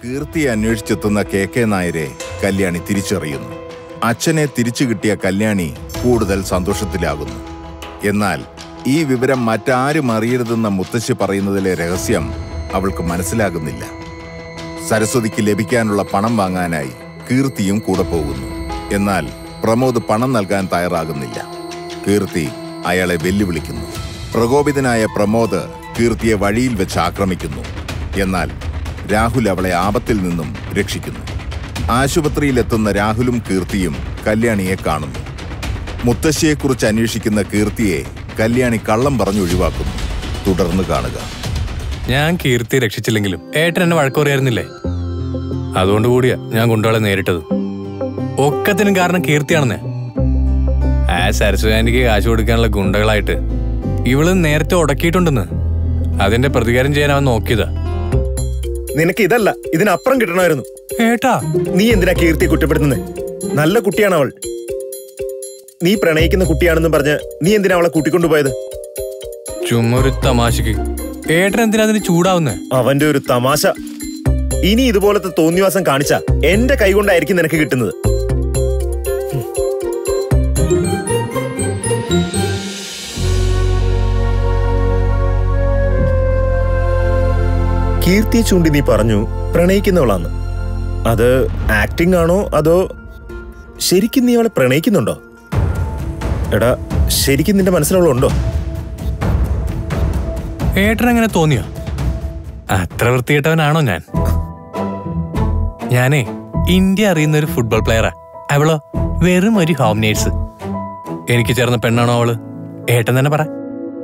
കീർത്തിയെ അന്വേഷിച്ചെത്തുന്ന K K നായരെ കല്യാണി തിരിച്ചറിയുന്നു അച്ഛനെ തിരിച്ചു കിട്ടിയ കല്യാണി കൂടുതൽ സന്തോഷത്തിലാകുന്നു എന്നാൽ ഈ വിവരം മറ്റാരും അറിയരുതെന്ന മുത്തശ്ശി പറയുന്നതിലെ രഹസ്യം അവൾക്ക് മനസ്സിലാകുന്നില്ല സരസ്വതിക്ക് ലഭിക്കാനുള്ള പണം വാങ്ങാനായി കീർത്തിയും കൂടെ പോകുന്നു എന്നാൽ പ്രമോദ് പണം നൽകാൻ തയ്യാറാകുന്നില്ല കീർത്തി അയാളെ വെല്ലുവിളിക്കുന്നു പ്രകോപിതനായ പ്രമോദ് കീർത്തിയെ വഴിയിൽ വെച്ച് ആക്രമിക്കുന്നു എന്നാൽ രാഹുൽ അവളെ ആപത്തിൽ നിന്നും രക്ഷിക്കുന്നു ആശുപത്രിയിലെത്തുന്ന രാഹുലും കീർത്തിയും കല്യാണിയെ കാണുന്നു മുത്തശ്ശിയെക്കുറിച്ച് അന്വേഷിക്കുന്ന കീർത്തിയെ കല്യാണി കള്ളം പറഞ്ഞൊഴിവാക്കുന്നു തുടർന്ന് കാണുക ഞാൻ കീർത്തി രക്ഷിച്ചില്ലെങ്കിലും ഏട്ടൻ എന്നെ വഴക്ക് പറയായിരുന്നില്ലേ അതുകൊണ്ട് കൂടിയാ ഞാൻ ഗുണ്ടകളെ നേരിട്ടത് ഒക്കത്തിനും കാരണം കീർത്തിയാണെന്ന് ആ സരസ്വതിക്ക് കാശ് കൊടുക്കാനുള്ള ഗുണ്ടകളായിട്ട് ഇവള് നേരത്തെ ഉടക്കിയിട്ടുണ്ടെന്ന് അതിന്റെ പ്രതികാരം ചെയ്യാൻ അവൻ നോക്കിയതാ നിനക്ക് ഇതല്ല ഇതിനപ്പുറം കിട്ടണമായിരുന്നു ഏട്ടാ നീ എന്തിനാ കീർത്തി കുറ്റപ്പെടുത്തുന്നത് നല്ല കുട്ടിയാണ് അവൾ നീ പ്രണയിക്കുന്ന കുട്ടിയാണെന്നും പറഞ്ഞ് നീ എന്തിനാ അവളെ കൂട്ടിക്കൊണ്ടുപോയത് ചുമ്മാ ഒരു തമാശക്ക് ഏട്ടൻ എന്തിനാ അതിന് ചൂടാവുന്നേ അവന്റെ ഒരു തമാശ ഇനി ഇതുപോലത്തെ തോന്നിവാസം കാണിച്ച എന്റെ കൈകൊണ്ടായിരിക്കും നിനക്ക് കിട്ടുന്നത് കീർത്തിയെ ചൂണ്ടി നീ പറഞ്ഞു പ്രണയിക്കുന്നവളാന്ന് അത് ആക്ടിംഗ് ആണോ അതോ ശരിക്കും നീ അവളെ പ്രണയിക്കുന്നുണ്ടോ എടാ ശരിക്കും നിന്റെ മനസ്സിലുള്ളതുണ്ടോ ഏട്ടൻ എങ്ങനെ തോന്നിയോ അത്ര വൃത്തികെട്ടവനാണോ ഞാൻ ഞാനേ ഇന്ത്യ അറിയുന്ന ഒരു ഫുട്ബോൾ പ്ലെയറാ അവളോ വെറും ഒരു ഹോം നേഴ്സ് എനിക്ക് ചേർന്ന പെണ്ണാണോ അവള് ഏട്ടൻ തന്നെ പറ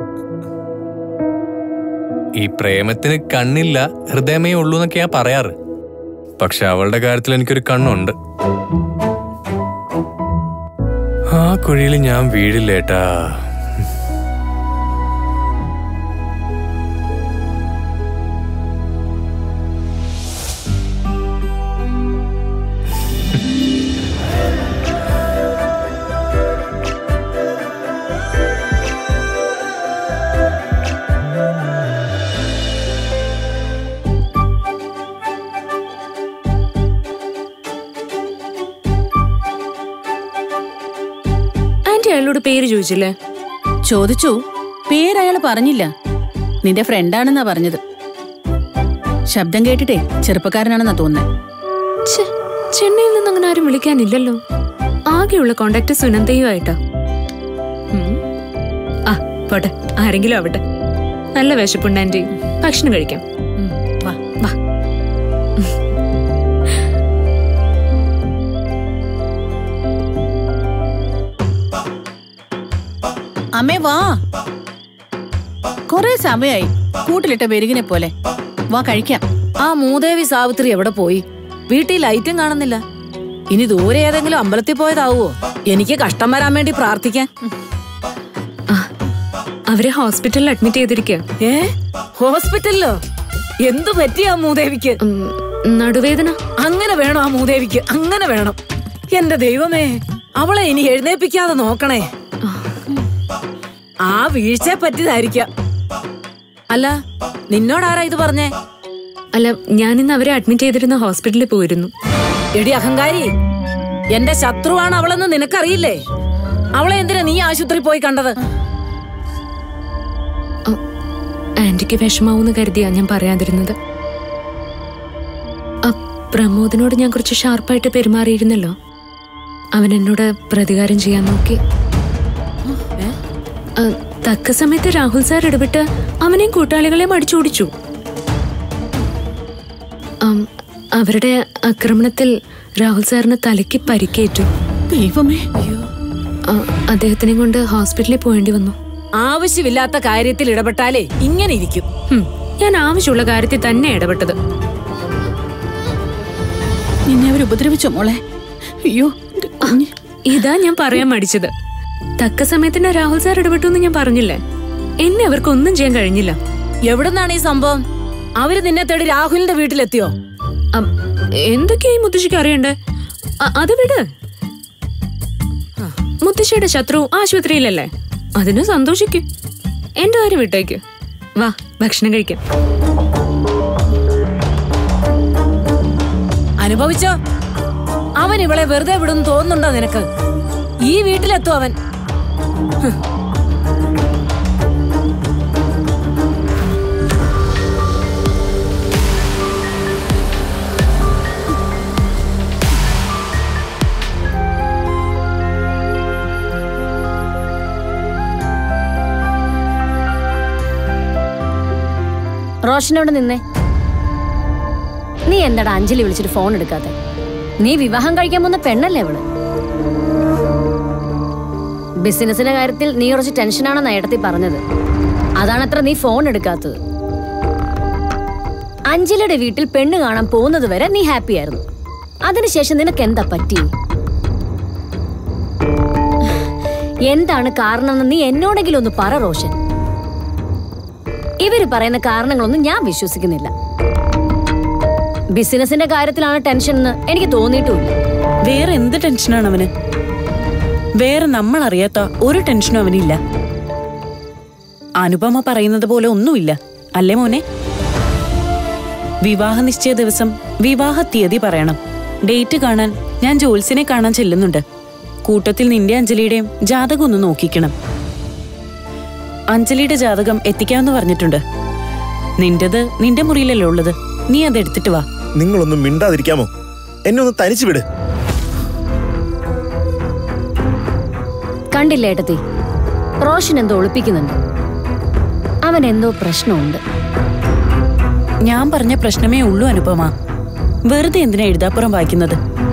ഈ പ്രേമത്തിന് കണ്ണില്ല ഹൃദയമേ ഉള്ളൂ എന്നൊക്കെയാ പറയാറ് പക്ഷെ അവളുടെ കാര്യത്തിൽ എനിക്കൊരു കണ്ണുണ്ട് ആ കുഴിയിൽ ഞാൻ വീഴില്ല ഏട്ടാ ആന്റി അയാളോട് പേര് ചോദിച്ചില്ലേ ചോദിച്ചു പേരയാൾ പറഞ്ഞില്ല നിന്റെ ഫ്രണ്ടാണെന്നാ പറഞ്ഞത് ശബ്ദം കേട്ടിട്ടേ ചെറുപ്പക്കാരനാണെന്നാ തോന്നുന്നത് ഛെ, ചെന്നൈയിൽ നിന്ന് അങ്ങനെ ആരും വിളിക്കാനില്ലല്ലോ ആകെയുള്ള കോണ്ടാക്ട് സുനന്ദയുമായിട്ടാ ഉം. ആ പോട്ടെ ആരെങ്കിലും ആവട്ടെ നല്ല വിശപ്പുണ്ട് ആന്റി ഭക്ഷണം കഴിക്കാം ഉം, വാ വാ അമ്മേ വാ കൊറേ സമയായി കൂട്ടിലിട്ട പെരുകിനെ പോലെ വാ കഴിക്കാം ആ മൂദേവി സാവിത്രി എവിടെ പോയി വീട്ടിൽ ലൈറ്റും കാണുന്നില്ല ഇനി ദൂരെ ഏതെങ്കിലും അമ്പലത്തിൽ പോയതാവോ എനിക്ക് കഷ്ടം വരാൻ വേണ്ടി പ്രാർത്ഥിക്കാൻ ആ അവരെ ഹോസ്പിറ്റലിൽ അഡ്മിറ്റ് ചെയ്തിരിക്കുക ഏ ഹോസ്പിറ്റലിലോ എന്തു പറ്റിയ ആ മൂദേവിക്ക് നടുവേദന അങ്ങനെ വേണം ആ മൂദേവിക്ക് അങ്ങനെ വേണം എന്റെ ദൈവമേ അവളെ ഇനി എഴുന്നേപ്പിക്കാതെ നോക്കണേ ആ വീഴ്ച പറ്റിയതായിരിക്കാം അല്ല നിന്നോടാരാ ഇത് പറഞ്ഞേ അല്ല ഞാനിന്ന് അവരെ അഡ്മിറ്റ് ചെയ്തിരുന്ന ഹോസ്പിറ്റലിൽ പോയിരുന്നു എടി അഹങ്കാരി എന്റെ ശത്രുവാണ് അവളെന്ന് നിനക്കറിയില്ലേ അവളെ എന്തിനാ നീ ആശുപത്രി പോയി കണ്ടത് ആന്റിക്ക് വിഷമാവൂന്ന് കരുതിയാ ഞാൻ പറയാതിരുന്നത് ആ പ്രമോദിനോട് ഞാൻ കുറച്ച് ഷാർപ്പായിട്ട് പെരുമാറിയിരുന്നല്ലോ അവൻ എന്നോട് പ്രതികാരം ചെയ്യാൻ നോക്കി ആ, തക്ക സമയത്ത് രാഹുൽ സാർ ഇടപെട്ട് അവനെയും കൂട്ടാളികളെയും അടിച്ചോടിച്ചു ആം, അവരുടെ ആക്രമണത്തിൽ രാഹുൽ സാറിന് തലയ്ക്ക് പരിക്കേറ്റു ദൈവമേ ആ, അദ്ദേഹത്തിനെയും കൊണ്ട് ഹോസ്പിറ്റലിൽ പോകേണ്ടി വന്നു ആവശ്യമില്ലാത്ത കാര്യത്തിൽ ഇടപെട്ടാലേ ഇങ്ങനെ ഇരിക്കും ഹും, ഞാൻ ആവശ്യമുള്ള കാര്യത്തിൽ തന്നെ ഇടപെട്ടത് നിന്നെ അവർ ഉപദ്രവിച്ചോ മോളെ അയ്യോ എന്റെ കുഞ്ഞ്. ഇതാ ഞാൻ പറയാൻ മടിച്ചത് തക്ക സമയത്തിന് രാഹുൽ സാർ ഇടപെട്ടു എന്ന് ഞാൻ പറഞ്ഞില്ലേ എന്നെ അവർക്ക് ഒന്നും ചെയ്യാൻ കഴിഞ്ഞില്ല എവിടുന്നാണ് ഈ സംഭവം അവര് നിന്നെ തേടി രാഹുലിന്റെ വീട്ടിലെത്തിയോ അം, എന്തൊക്കെയാ ഈ മുത്തശ്ശിക്ക് അറിയണ്ടേ അ- അത് വിട് മുത്തശ്ശിയുടെ ശത്രു ആശുപത്രിയിലല്ലേ അതിന് സന്തോഷിക്കും എന്റെ കാര്യം വിട്ടേക്ക് വാ ഭക്ഷണം കഴിക്കാം അനുഭവിച്ചോ അവൻ ഇവളെ വെറുതെ വിടുന്നു തോന്നുന്നുണ്ടോ നിനക്ക് ഈ വീട്ടിലെത്തും അവൻ റോഷനോട് നിന്നേ നീ എന്താടാ അഞ്ജലി വിളിച്ചിട്ട് ഫോൺ എടുക്കാത്തെ നീ വിവാഹം കഴിക്കാൻ പോകുന്ന പെണ്ണല്ലേ അവള് ബിസിനസിന്റെ കാര്യത്തിൽ നീ കുറച്ച് ടെൻഷനാണെന്ന് ഏട്ടത്തി പറഞ്ഞത് അതാണത്ര നീ ഫോൺ എടുക്കാത്തത് അഞ്ജലിയുടെ വീട്ടിൽ പെണ്ണ് കാണാൻ പോകുന്നത് വരെ നീ ഹാപ്പി ആയിരുന്നു അതിനുശേഷം നിനക്ക് എന്താ പറ്റി എന്താണ് കാരണമെന്ന് നീ എന്നോടെങ്കിലും ഒന്ന് പറ റോഷൻ ഇവര് പറയുന്ന കാരണങ്ങളൊന്നും ഞാൻ വിശ്വസിക്കുന്നില്ല ബിസിനസിന്റെ കാര്യത്തിലാണ് ടെൻഷൻ എന്ന് എനിക്ക് തോന്നിയിട്ടുമില്ല വേറെ എന്ത് ടെൻഷനാണ് അവന് വേറെ നമ്മൾ അറിയാത്ത ഒരു ടെൻഷനും അവനില്ല അനുപമ പറയുന്നത് പോലെ ഒന്നുമില്ല അല്ലേ മോനെ വിവാഹ നിശ്ചയ ദിവസം വിവാഹ തീയതി പറയണം ഡേറ്റ് കാണാൻ ഞാൻ ജോത്സ്യനെ കാണാൻ ചെല്ലുന്നുണ്ട് കൂട്ടത്തിൽ നിന്റെ അഞ്ജലിയുടെയും ജാതകം ഒന്ന് നോക്കിക്കണം അഞ്ജലിയുടെ ജാതകം എത്തിക്കാമെന്ന് പറഞ്ഞിട്ടുണ്ട് നിന്റേത് നിന്റെ മുറിയിലല്ലേ ഉള്ളത് നീ അത് എടുത്തിട്ട് വാ നിങ്ങളൊന്നും മിണ്ടാതിരിക്കാമോ എന്നെ ഒന്ന് തനിച്ചു വിട് കണ്ടില്ല ഏട്ടത്തി റോഷൻ എന്തോ ഒളിപ്പിക്കുന്നുണ്ട് അവൻ എന്തോ പ്രശ്നമുണ്ട് ഞാൻ പറഞ്ഞ പ്രശ്നമേ ഉള്ളൂ അനുപമ വെറുതെ എന്തിനാ എഴുതാപ്പുറം വായിക്കുന്നത്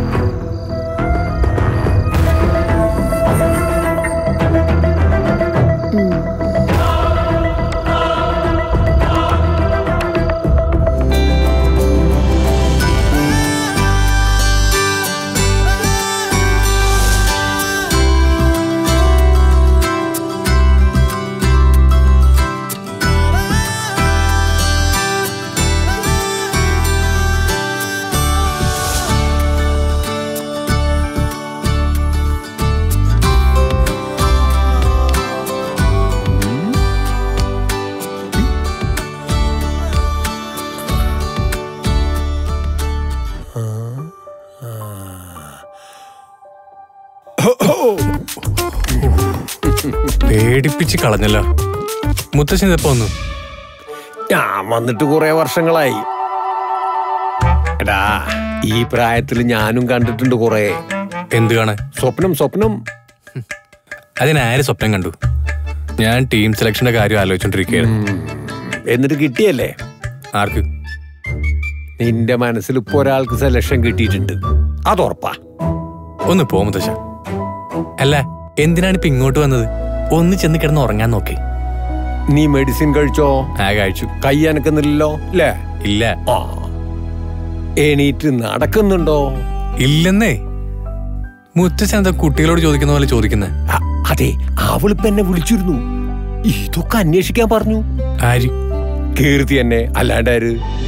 പേടിപ്പിച്ച് കളഞ്ഞല്ലോ മുത്തശ്ശൻ ഇതപ്പോ വന്നു ഞാൻ വന്നിട്ട് കുറെ വർഷങ്ങളായി എടാ ഈ പ്രായത്തിൽ ഞാനും കണ്ടിട്ടുണ്ട് കുറെ എന്ത് കാണാൻ സ്വപ്നം സ്വപ്നം അതിനാര് സ്വപ്നം കണ്ടു ഞാൻ ടീം സെലക്ഷന്റെ കാര്യം ആലോചിച്ചോണ്ടിരിക്കുകയായിരുന്നു എന്നിട്ട് കിട്ടിയല്ലേ ആർക്ക് നിന്റെ മനസ്സിൽ ഇപ്പൊ ഒരാൾക്ക് സെലക്ഷൻ കിട്ടിയിട്ടുണ്ട് അതുറപ്പാ ഒന്ന് പോ മുത്തശ്ശ അല്ല എന്തിനാണ് ഇപ്പൊ ഇങ്ങോട്ട് വന്നത് ഒന്ന് ചെന്ന് കിടന്ന് ഉറങ്ങാൻ നോക്കി നീ മെഡിസിൻ കഴിച്ചോ ആ കഴിച്ചു കൈ അനക്കുന്നില്ലല്ലോ അല്ലേ ഇല്ല ആ എണീറ്റ് നടക്കുന്നുണ്ടോ ഇല്ലെന്നേ മുത്തശ്ശൻ എന്താ കുട്ടികളോട് ചോദിക്കുന്ന പോലെ ചോദിക്കുന്നത് അ- അതെ അവളിപ്പ എന്നെ വിളിച്ചിരുന്നു ഇതൊക്കെ അന്വേഷിക്കാൻ പറഞ്ഞു ആര് കീർത്തി എന്നെ അല്ലാണ്ടാര്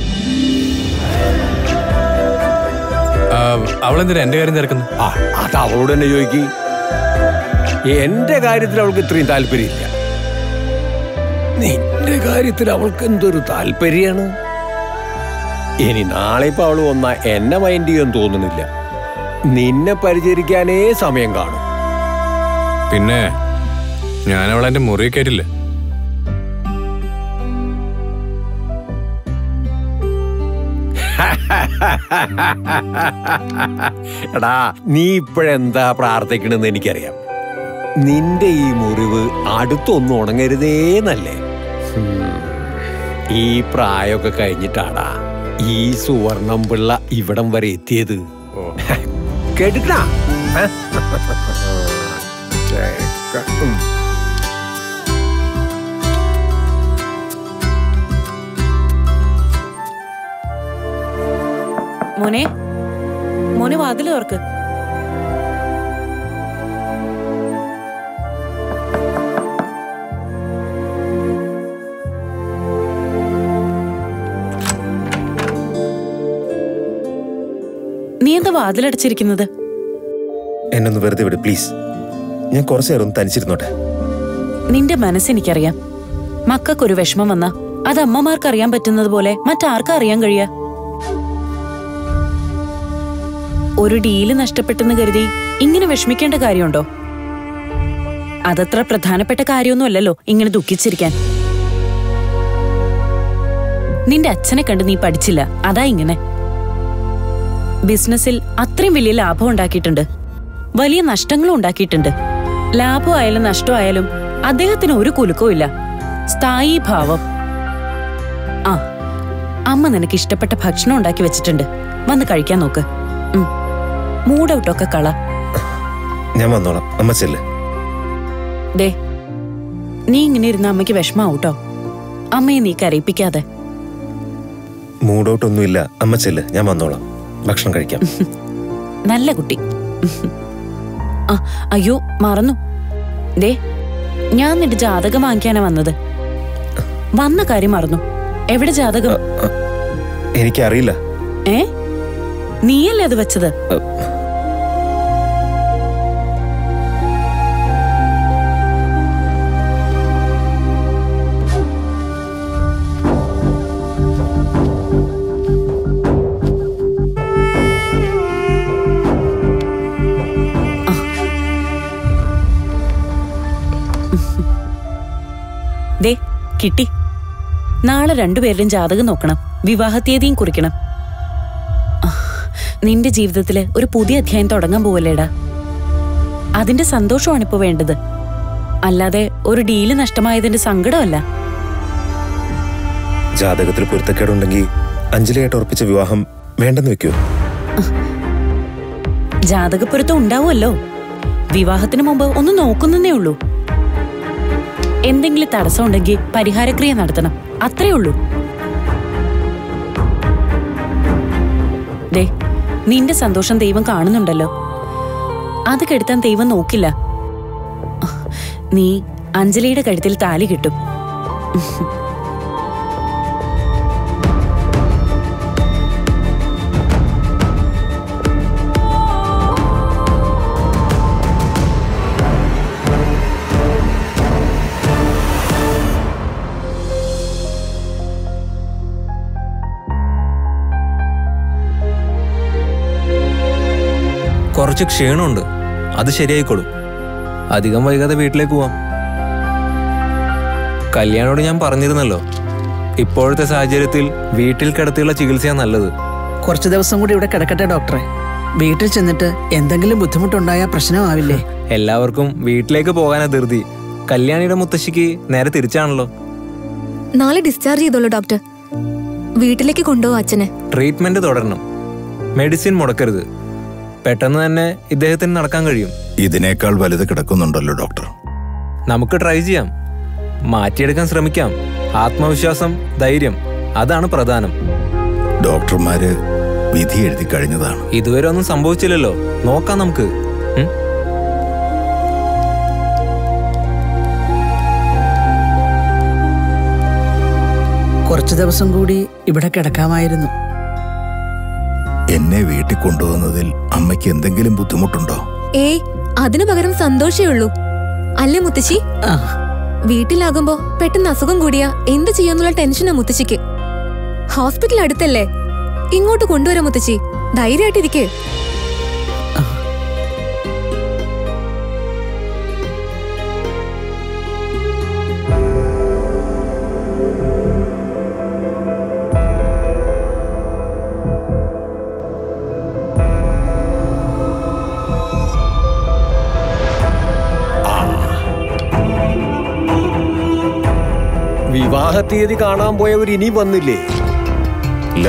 ആ, അവളെന്തിനാ എന്റെ കാര്യം തിരക്കുന്നു ആ അത് അവളോട് തന്നെ ചോദിക്ക് എന്റെ കാര്യത്തിൽ അവൾക്ക് ഇത്രയും താല്പര്യമില്ല നിന്റെ കാര്യത്തിൽ അവൾക്ക് എന്തൊരു താല്പര്യാണ് ഇനി നാളെ ഇപ്പൊ അവള് വന്ന എന്നെ മൈൻഡ് ചെയ്യാൻ തോന്നുന്നില്ല നിന്നെ പരിചരിക്കാനേ സമയം കാണും പിന്നെ ഞാൻ അവളെ എന്റെ മുറി കയറ്റില്ല എടാ നീ ഇപ്പോഴെന്താ പ്രാർത്ഥിക്കണെന്ന് എനിക്കറിയാം നിന്റെ ഈ മുറിവ് അടുത്തൊന്നും ഉണങ്ങരുതേന്നല്ലേ ഉം. ഈ പ്രായമൊക്കെ കഴിഞ്ഞിട്ടാടാ ഈ സുവർണം പിള്ള ഇവിടം വരെ എത്തിയത് കേട്ടിട്ടാ മോനെ മോനെ വാതിൽ തുറക്ക് നീ എന്താ വാതിലടച്ചിരിക്കുന്നത് എന്നെ ഒന്ന് വെറുതെ വിട് പ്ലീസ് ഞാൻ കുറച്ചു നേരം ഒന്ന് തനിച്ചിരുന്നോട്ടെ നിന്റെ മനസ്സെനിക്കറിയാം മക്കൾക്കൊരു വിഷമം വന്ന അത് അമ്മമാർക്ക് അറിയാൻ പറ്റുന്നത് പോലെ മറ്റാർക്കാ അറിയാൻ കഴിയാ ഒരു ഡീല് നഷ്ടപ്പെട്ടെന്ന് കരുതി ഇങ്ങനെ വിഷമിക്കേണ്ട കാര്യമുണ്ടോ അതത്ര പ്രധാനപ്പെട്ട കാര്യമൊന്നുമല്ലല്ലോ ഇങ്ങനെ ദുഃഖിച്ചിരിക്കാൻ നിന്റെ അച്ഛനെ കണ്ട് നീ പഠിച്ചില്ല അതാ ഇങ്ങനെ ബിസിനസ്സിൽ അത്രയും വലിയ ലാഭം ഉണ്ടാക്കിയിട്ടുണ്ട് വലിയ നഷ്ടങ്ങളും ഉണ്ടാക്കിയിട്ടുണ്ട് ലാഭമായാലും നഷ്ടമായാലും അദ്ദേഹത്തിന് ഒരു കുലുക്കവും ഇല്ല സ്ഥായി ഭാവം ആ അമ്മ നിനക്ക് ഇഷ്ടപ്പെട്ട ഭക്ഷണം ഉണ്ടാക്കി വെച്ചിട്ടുണ്ട് വന്ന് കഴിക്കാൻ നോക്ക് മൂഡ് ഔട്ടൊക്കെ കള ഞാൻ വന്നോളാം അമ്മ ചെല്ല് ദേ നീ ഇങ്ങനെ ഇരുന്ന അമ്മയ്ക്ക് വിഷമാവൂട്ടോ അമ്മയെ നീ കരയിപ്പിക്കാതെ മൂഡ് ഔട്ട് ഒന്നുമില്ല അമ്മ ചെല്ല് ഞാൻ വന്നോളാം ഭക്ഷണം കഴിക്കാം നല്ല കുട്ടി ആ അയ്യോ മറന്നു ദേ ഞാൻ നിന്റെ ജാതകം വാങ്ങിക്കാനാ വന്നത് വന്ന കാര്യം മറന്നു എവിടെ ജാതകം എനിക്കറിയില്ല ഏ നീയല്ലേ അത് വെച്ചത് ദേ കിട്ടി നാളെ രണ്ടുപേരുടെയും ജാതകം നോക്കണം വിവാഹ തീയതിയും കുറിക്കണം ആ, നിന്റെ ജീവിതത്തില് ഒരു പുതിയ അധ്യായം തുടങ്ങാൻ പോവല്ലേടാ അതിന്റെ സന്തോഷമാണ് ഇപ്പൊ വേണ്ടത് അല്ലാതെ ഒരു ഡീല് നഷ്ടമായതിന്റെ സങ്കടമല്ല ജാതകത്തിൽ പൊരുത്തക്കേടുണ്ടെങ്കിൽ അഞ്ജലിയായിട്ട് ഉറപ്പിച്ച വിവാഹം വേണ്ടെന്ന് വെക്കൂ ജാതകപ്പൊരുത്തം ഉണ്ടാവുമല്ലോ വിവാഹത്തിന് മുമ്പ് ഒന്ന് നോക്കുന്നേ ഉള്ളൂ എന്തെങ്കിലും തടസ്സം ഉണ്ടെങ്കിൽ പരിഹാരക്രിയ നടത്തണം അത്രേ ഉള്ളൂ ദേ നിന്റെ സന്തോഷം ദൈവം കാണുന്നുണ്ടല്ലോ അത് കെടുത്താൻ ദൈവം നോക്കില്ല നീ അഞ്ജലിയുടെ കഴുത്തിൽ താലി കിട്ടും കുറച്ച് ക്ഷീണമുണ്ട് അത് ശരിയായിക്കോളും അധികം വൈകാതെ വീട്ടിലേക്ക് പോവാം കല്യാണോട് ഞാൻ പറഞ്ഞിരുന്നല്ലോ ഇപ്പോഴത്തെ സാഹചര്യത്തിൽ വീട്ടിൽ കിടത്തിയുള്ള ചികിത്സയാണ് നല്ലത് കുറച്ചു ദിവസം കൂടി ഇവിടെ കിടക്കട്ടെ ഡോക്ടറെ വീട്ടിൽ ചെന്നിട്ട് എന്തെങ്കിലും ബുദ്ധിമുട്ടുണ്ടായാൽ പ്രശ്നമാവില്ലേ എല്ലാവർക്കും വീട്ടിലേക്ക് പോകാനാ ധൃതി കല്യാണിയുടെ മുത്തശ്ശിക്ക് നേരെ തിരിച്ചാണല്ലോ നാളെ ഡിസ്ചാർജ് ചെയ്തോളൂ ഡോക്ടർ വീട്ടിലേക്ക് കൊണ്ടുപോകും അച്ഛനെ ട്രീറ്റ്മെന്റ് തുടരണം മെഡിസിൻ മുടക്കരുത് പെട്ടെന്ന് തന്നെ ഇദ്ദേഹത്തിന് നടക്കാൻ കഴിയും ഇതിനേക്കാൾ വലുത് കിടക്കുന്നുണ്ടല്ലോ ഡോക്ടർ നമുക്ക് ട്രൈ ചെയ്യാം മാറ്റിയെടുക്കാൻ ശ്രമിക്കാം ആത്മവിശ്വാസം ധൈര്യം അതാണ് പ്രധാനം ഡോക്ടർമാര് വിധി എഴുതി കഴിഞ്ഞതാണ് ഇതുവരെ ഒന്നും സംഭവിച്ചില്ലല്ലോ നോക്കാം നമുക്ക് ഉം? കുറച്ചു ദിവസം കൂടി ഇവിടെ കിടക്കാമായിരുന്നു എന്നെ വീട്ടിൽ കൊണ്ടുവന്നതിൽ അമ്മയ്ക്ക് എന്തെങ്കിലും ബുദ്ധിമുട്ടുണ്ടോ ഏയ് അതിനു പകരം സന്തോഷേ ഉള്ളൂ അല്ലേ മുത്തശ്ശി ആ വീട്ടിലാകുമ്പോ പെട്ടെന്ന് അസുഖം കൂടിയാ എന്ത് ചെയ്യാന്നുള്ള ടെൻഷനാ മുത്തശ്ശിക്ക് ഹോസ്പിറ്റൽ അടുത്തല്ലേ ഇങ്ങോട്ട് കൊണ്ടുവരാം മുത്തശ്ശി ധൈര്യമായിട്ടിരിക്കേ വിവാഹ തീയതി കാണാൻ പോയവർ ഇനി വന്നില്ലേ ഇല്ല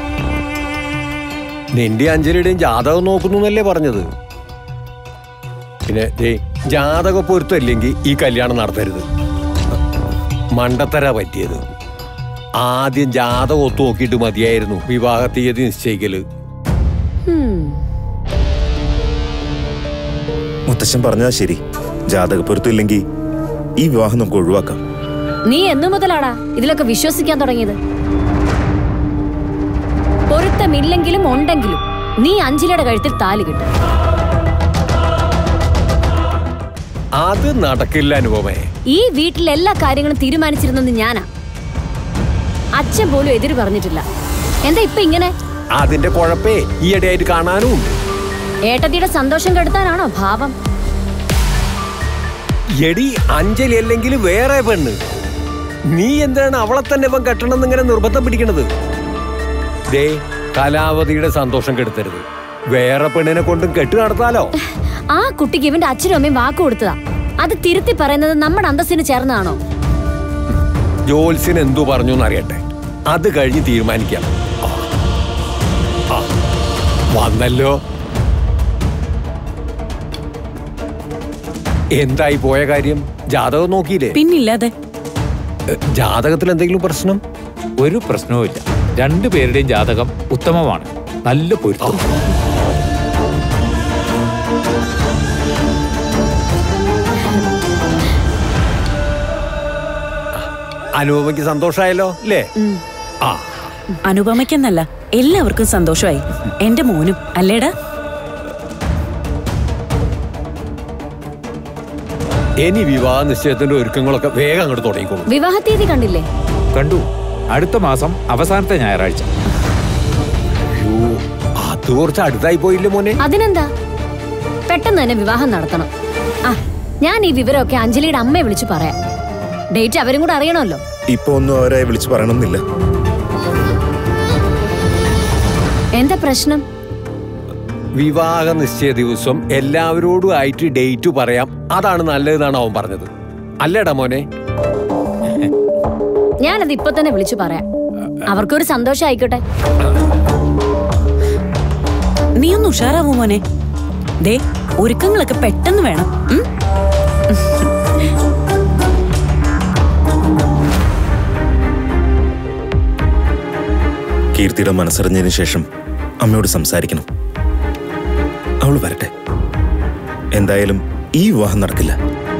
നിന്റെ അഞ്ജലിയുടെയും ജാതകം നോക്കുന്നു എന്നല്ലേ പറഞ്ഞത് പിന്നെ ദേ ജാതക പൊരുത്തമില്ലെങ്കിൽ ഈ കല്യാണം നടത്തരുത് മണ്ടത്തര പറ്റിയത് ആദ്യം ജാതകം ഒത്തു നോക്കിയിട്ട് മതിയായിരുന്നു വിവാഹ തീയതി നിശ്ചയിക്കല് മുത്തശ്ശൻ പറഞ്ഞതാ ശരി ജാതകപ്പൊരുത്തം ഇല്ലെങ്കിൽ ഈ വിവാഹം നമുക്ക് ഒഴിവാക്കാം നീ എന്നു മുതലാടാ ഇതിലൊക്കെ വിശ്വസിക്കാൻ തുടങ്ങിയത് പൊരുത്തമില്ലെങ്കിലും ഉണ്ടെങ്കിലും നീ അഞ്ജലിയുടെ കഴുത്തിൽ താലി കിട്ടും അത് നടക്കില്ല അനുപമേ ഈ വീട്ടിലെ എല്ലാ കാര്യങ്ങളും തീരുമാനിച്ചിരുന്നത് ഞാനാ അച്ഛൻ പോലും എതിര് പറഞ്ഞിട്ടില്ല എന്താ ഇപ്പൊ ഇങ്ങനെ അതിന്റെ കുഴപ്പേ ഈയിടെയായിട്ട് കാണാനും ഉണ്ട് ഏട്ടത്തിയുടെ സന്തോഷം കെടുത്താനാണോ ഭാവം എടി അഞ്ജലി അല്ലെങ്കിൽ വേറെ പെണ്ണ് നീ എന്താണ് അവളെ തന്നെ ഇവൻ കെട്ടണമെന്ന് ഇങ്ങനെ നിർബന്ധം പിടിക്കണത് ദേ കലാവതിയുടെ സന്തോഷം കെടുത്തരുത് വേറെ പെണ്ണിനെ കൊണ്ടും കെട്ട് നടത്താലോ ആ കുട്ടിക്ക് ഇവന്റെ അച്ഛനും അമ്മയും വാക്ക് കൊടുത്തതാ അത് തിരുത്തി പറയുന്നത് നമ്മുടെ അന്തസ്സിന് ചേർന്നാണോ ജോത്സ്യൻ എന്തു പറഞ്ഞു എന്നറിയട്ടെ അത് കഴിഞ്ഞ് തീരുമാനിക്കാം ആ. ആ. വന്നല്ലോ എന്തായി പോയ കാര്യം ജാതകം നോക്കിയില്ലേ പിന്നില്ലാതെ എ, ജാതകത്തിൽ എന്തെങ്കിലും പ്രശ്നം ഒരു പ്രശ്നവുമില്ല രണ്ടുപേരുടെയും ജാതകം ഉത്തമമാണ് നല്ല പൊരുത്തം അനുപമയ്ക്ക് സന്തോഷമായല്ലോ അല്ലേ ആ അനുപമയ്ക്കെന്നല്ല എല്ലാവർക്കും സന്തോഷമായി എന്റെ മോനും അല്ലേടാ ഇനി വിവാഹ നിശ്ചയത്തിന്റെ ഒരുക്കങ്ങളൊക്കെ വേഗം അങ്ങോട്ട് തുടങ്ങിക്കോളൂ വിവാഹ തീയതി കണ്ടില്ലേ കണ്ടു അടുത്ത മാസം അവസാനത്തെ ഞായറാഴ്ച അയ്യോ, അത് കുറച്ച് അടുത്തായി പോയില്ലേ മോനെ അതിനെന്താ പെട്ടെന്ന് തന്നെ വിവാഹം നടത്തണം ആ ഞാൻ ഈ വിവരമൊക്കെ അഞ്ജലിയുടെ അമ്മയെ വിളിച്ചു പറയാം ഡേറ്റ് അവരും കൂടെ അറിയണമല്ലോ ഇപ്പൊ ഒന്നും അവരെ വിളിച്ചു പറയണമെന്നില്ല എന്താ പ്രശ്നം വിവാഹ നിശ്ചയ ദിവസം എല്ലാവരോടും ആയിട്ട് ഡേറ്റ് പറയാം അതാണ് നല്ലതെന്നാണ് അവൻ പറഞ്ഞത് അല്ലേടാ മോനെ ഞാനത് ഇപ്പൊ തന്നെ വിളിച്ചു പറയാം അവർക്കൊരു സന്തോഷം ആയിക്കോട്ടെ നീ ഒന്ന് ഉഷാറാവൂ മോനെ ദേ ഒരുക്കങ്ങളൊക്കെ പെട്ടെന്ന് വേണം ഉം? കീർത്തിയുടെ മനസ്സറിഞ്ഞതിന് ശേഷം അമ്മയോട് സംസാരിക്കണം അവൾ വരട്ടെ എന്തായാലും ഈ വിവാഹം നടക്കില്ല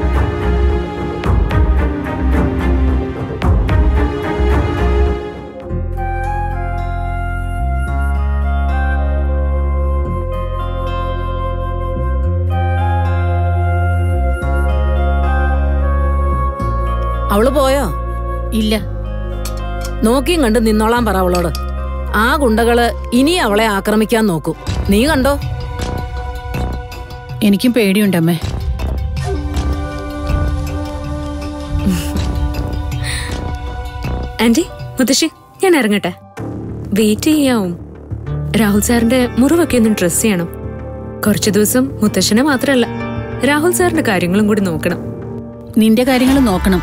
അവള് പോയോ ഇല്ല നോക്കിയും കണ്ട് നിന്നോളാൻ പറ അവളോട് ആ ഗുണ്ടകള് ഇനി അവളെ ആക്രമിക്കാൻ നോക്കും നീ കണ്ടോ എനിക്കും പേടിയുണ്ടമ്മേ ആന്റി മുത്തശ്ശി ഞാൻ ഇറങ്ങട്ടെ വെയിറ്റ് ചെയ്യാവും രാഹുൽ സാറിന്റെ മുറിവൊക്കെ ഒന്ന് ഡ്രസ് ചെയ്യണം കുറച്ചു ദിവസം മുത്തശ്ശനെ മാത്രമല്ല രാഹുൽ സാറിന്റെ കാര്യങ്ങളും കൂടി നോക്കണം നിന്റെ കാര്യങ്ങൾ നോക്കണം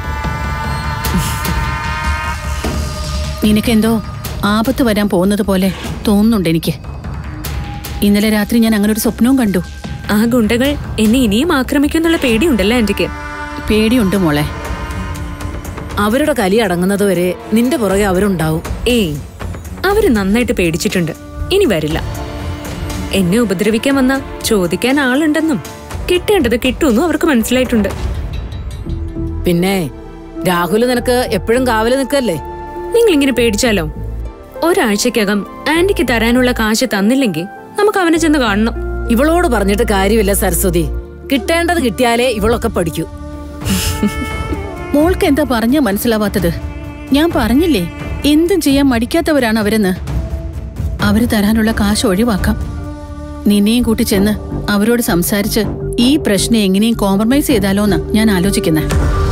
നിനക്കെന്തോ ആപത്ത് വരാൻ പോകുന്നത് പോലെ തോന്നുന്നുണ്ട് എനിക്ക് ഇന്നലെ രാത്രി ഞാൻ അങ്ങനെ ഒരു സ്വപ്നവും കണ്ടു ആ ഗുണ്ടകൾ എന്നെ ഇനിയും ആക്രമിക്കുന്നുള്ള പേടിയുണ്ടല്ലോ ആന്റിക്ക് പേടിയുണ്ട് മോളെ അവരുടെ കലി അടങ്ങുന്നത് വരെ നിന്റെ പുറകെ അവരുണ്ടാവും ഏയ് അവര് നന്നായിട്ട് പേടിച്ചിട്ടുണ്ട് ഇനി വരില്ല എന്നെ ഉപദ്രവിക്കാൻ വന്ന ചോദിക്കാൻ ആളുണ്ടെന്നും കിട്ടേണ്ടത് കിട്ടുമെന്നും അവർക്ക് മനസ്സിലായിട്ടുണ്ട് പിന്നെ രാഹുല് നിനക്ക് എപ്പോഴും കാവല് നിൽക്കല്ലേ നിങ്ങൾ ഇങ്ങനെ പേടിച്ചാലോ ഒരാഴ്ചക്കകം ആന്റിക്ക് തരാനുള്ള കാശ് തന്നില്ലെങ്കിൽ നമുക്ക് അവനെ ചെന്ന് കാണണം ഇവളോട് പറഞ്ഞിട്ട് കാര്യമില്ല സരസ്വതി കിട്ടേണ്ടത് കിട്ടിയാലേ ഇവളൊക്കെ പഠിക്കൂ മോൾക്ക് എന്താ പറഞ്ഞാ മനസ്സിലാവാത്തത് ഞാൻ പറഞ്ഞില്ലേ എന്തും ചെയ്യാൻ മടിക്കാത്തവരാണ് അവരെന്ന് അവര് തരാനുള്ള കാശ് ഒഴിവാക്കാം നിന്നെയും കൂട്ടി ചെന്ന് അവരോട് സംസാരിച്ച് ഈ പ്രശ്നം എങ്ങനെയും കോംപ്രമൈസ് ചെയ്താലോന്നാ ഞാൻ ആലോചിക്കുന്നത്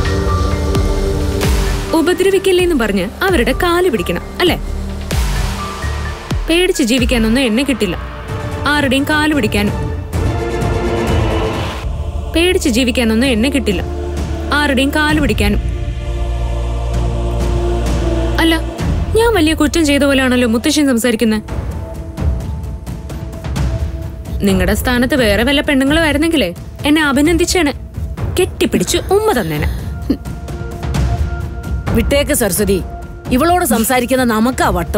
ഉപദ്രവിക്കില്ലേന്ന് പറഞ്ഞ് അവരുടെ കാല് പിടിക്കണം അല്ലേ പേടിച്ച് ജീവിക്കാനൊന്നും എന്നെ കിട്ടില്ല ആരുടെയും കാല് പിടിക്കാനും പേടിച്ച് ജീവിക്കാനൊന്നും എന്നെ കിട്ടില്ല ആരുടെയും കാല് പിടിക്കാനും അല്ല ഞാൻ വലിയ കുറ്റം ചെയ്ത പോലെയാണല്ലോ മുത്തശ്ശൻ സംസാരിക്കുന്നത് നിങ്ങളുടെ സ്ഥാനത്ത് വേറെ വല്ല പെണ്ണുങ്ങളുമായിരുന്നെങ്കിലേ എന്നെ അഭിനന്ദിച്ചേനെ കെട്ടിപ്പിടിച്ച് ഉമ്മ തന്നേനെ വിട്ടേക്ക് സരസ്വതി ഇവളോട് സംസാരിക്കുന്ന നമുക്കാ വട്ട്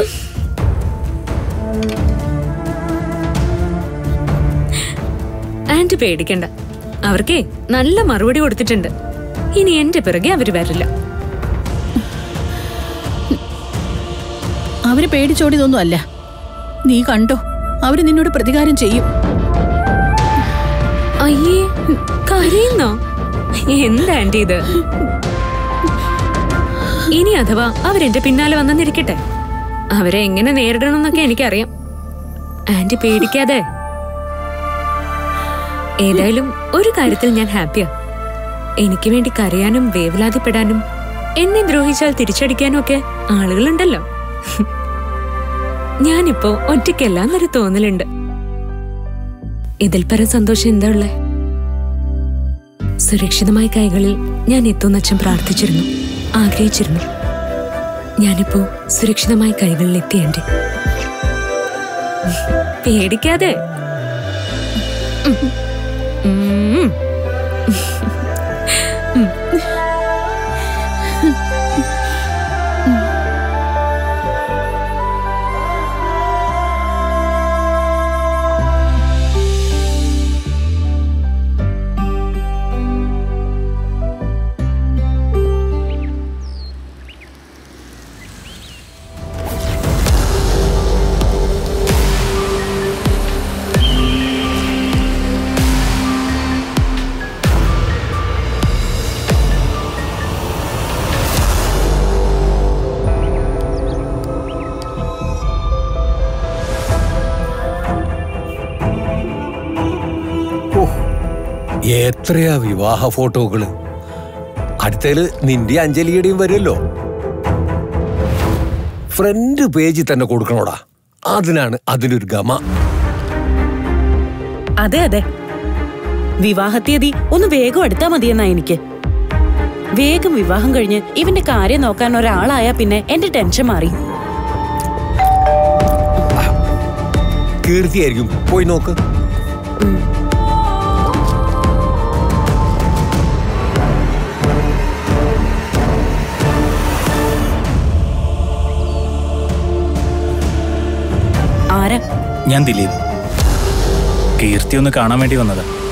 ആന്റി പേടിക്കണ്ട അവർക്കേ നല്ല മറുപടി കൊടുത്തിട്ടുണ്ട് ഇനി എന്റെ പിറകെ അവര് വരില്ല അവര് പേടിച്ചോടിയതൊന്നും അല്ല നീ കണ്ടോ അവര് നിന്നോട് പ്രതികാരം ചെയ്യും അയ്യേ കരയുന്നോ എന്താ ആന്റി ഇത് ഇനി അഥവാ അവരെന്റെ പിന്നാലെ വന്നെന്നിരിക്കട്ടെ അവരെ എങ്ങനെ നേരിടണം എന്നൊക്കെ എനിക്കറിയാം ആന്റി പേടിക്കാതെ ഏതായാലും ഒരു കാര്യത്തിൽ ഞാൻ ഹാപ്പിയാ എനിക്ക് വേണ്ടി കരയാനും വേവലാതിപ്പെടാനും എന്നെ ദ്രോഹിച്ചാൽ തിരിച്ചടിക്കാനും ഒക്കെ ആളുകളുണ്ടല്ലോ ഞാനിപ്പോ ഒറ്റയ്ക്കല്ല എന്നൊരു തോന്നലുണ്ട് ഇതിൽ പരം സന്തോഷം എന്താ ഉള്ളേ സുരക്ഷിതമായ കൈകളിൽ ഞാൻ എത്തുന്നച്ഛൻ പ്രാർത്ഥിച്ചിരുന്നു ആഗ്രഹിച്ചിരുന്നു ഞാനിപ്പോ സുരക്ഷിതമായ കൈകളിൽ എത്തിയന്റെ പേടിക്കാതെ ഉം. ഓ, എത്രയാ വിവാഹ ഫോട്ടോകള് അടുത്തേല് നിന്റെ അഞ്ജലിയുടെയും വരുമല്ലോ ഫ്രണ്ട് പേജിൽ തന്നെ കൊടുക്കണോടാ അതിനാണ് അതിനൊരു ഗമ അതെ അതെ വിവാഹത്തീയതി ഒന്ന് വേഗം എടുത്താ മതിയെന്നാ എനിക്ക് വേഗം വിവാഹം കഴിഞ്ഞ് ഇവന്റെ കാര്യം നോക്കാൻ ഒരാളായാ പിന്നെ എന്റെ ടെൻഷൻ മാറി കീർത്തിയായിരിക്കും പോയി നോക്ക് ആരാ ഞാൻ ദിലീപ് കീർത്തി ഒന്ന് കാണാൻ വേണ്ടി വന്നതാ